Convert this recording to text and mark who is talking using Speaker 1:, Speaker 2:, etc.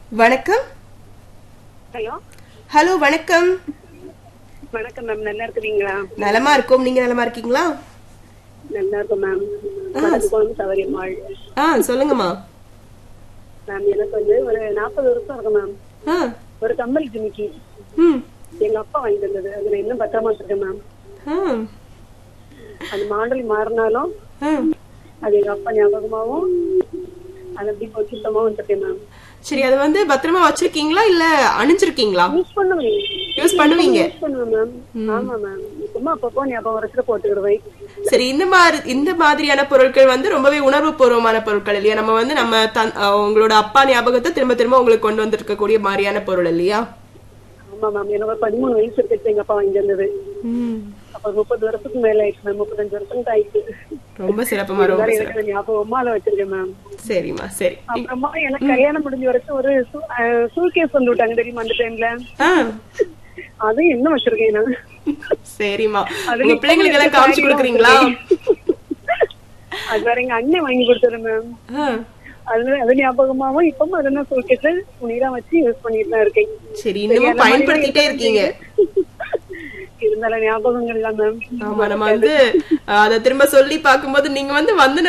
Speaker 1: வணக்கம்
Speaker 2: hello
Speaker 1: hello வணக்கம்
Speaker 2: வணக்கம் மேம் நல்லா இருக்கிறீங்களா
Speaker 1: நலமா இருக்கோம் நீங்க நலமா இருக்கீங்களா
Speaker 2: நல்லா இருக்கும் மேம் வணக்கம் சௌரியம்மாள்
Speaker 1: ஆ சொல்லுங்கம்மா
Speaker 2: மேம் எனக்கு வந்து ஒரு நாற்பது வருஷம் இருக்கும் மேம்
Speaker 1: ஆ
Speaker 2: ஒரு கம்மல் ஜிமிக்கி
Speaker 1: ம்
Speaker 2: எங்க அப்பா வாங்கி தந்தது அது நான் இன்னும் பத்திரமா வச்சிருக்கேன் மேம்
Speaker 1: ஆ
Speaker 2: அது மாடல் மாறினாலும்
Speaker 1: ஆ
Speaker 2: அது எங்க அப்பா ஞாபகமாவும் அது அப்படி பொக்கித்தமாவும் வச்சிருக்கேன் மேம்
Speaker 1: சரி அது வந்து பத்திரமா வச்சிருக்கீங்களா இல்ல அணிஞ்சிருக்கீங்களா
Speaker 2: யூஸ் பண்ணுவேன்
Speaker 1: யூஸ் பண்ணுவீங்க
Speaker 2: யூஸ் பண்ணுவேன் மேம் ஆமா மேம் சும்மா அப்பப்போ ஞாபகம் வரைச்சிட்டு போட்டுக்கிடுவேன்
Speaker 1: சரி இந்த மாதிரி இந்த மாதிரியான பொருட்கள் வந்து ரொம்பவே உணர்வு பூர்வமான பொருட்கள் இல்லையா நம்ம வந்து நம்ம தன் அஹ் உங்களோட அப்பா ஞாபகத்தை திரும்ப திரும்ப உங்களுக்கு கொண்டு வந்திருக்கக்கூடிய மாதிரியான பொருள் இல்லையா
Speaker 2: ஆமா மேம் எனக்கு ஒரு பதிமூணு வயசு இருக்கு எங்க அப்பா வாங்கி தந்தது அப்ப முப்பது வருஷத்துக்கு மேல ஆயிடுச்சு மேம் முப்பத்தஞ்சு வருஷம் ஆயிடுச்சு
Speaker 1: ரொம்ப சிறப்புமா ரொம்ப
Speaker 2: இருந்தாலும்
Speaker 1: சிறப்பு
Speaker 2: எனக்கு அது ஞாபகமா அதை வச்சிருக்கேன் மேம்
Speaker 1: சரிம்மா சரி
Speaker 2: அப்புறமா எனக்கு கல்யாணம் முடிஞ்ச வரைக்கும் ஒரு சூட்கேஸ் வந்து விட்டாங்க தெரியுமா அந்த டைம்ல
Speaker 1: ஆ
Speaker 2: அதையும் என்ன வச்சிருக்கேன் நான்
Speaker 1: சரிம்மா
Speaker 2: அதுல
Speaker 1: உங்க பிள்ளைங்களுக்கு எல்லாம்
Speaker 2: இப்ப
Speaker 1: காமிச்சு
Speaker 2: எனக்கு
Speaker 1: கொடுக்குறீங்களா
Speaker 2: அது வேற எங்க அண்ணன் வாங்கி கொடுத்தது மேம்
Speaker 1: ஆ.
Speaker 2: அது அது ஞாபகமாவும் இப்பவும் அதை நான் சூட்கேஸ் துணிரா வச்சு யூஸ் பண்ணிட்டு தான் இருக்கேன்
Speaker 1: சரி இன்னமும் பயன்படுத்திட்டே இருக்கீங்க
Speaker 2: இருந்தாலும் ஞாபகங்கள் தான் மேம்
Speaker 1: ஆமா நம்ம வந்து அஹ், அதை திரும்ப சொல்லி பார்க்கும்போது நீங்க வந்து வந்து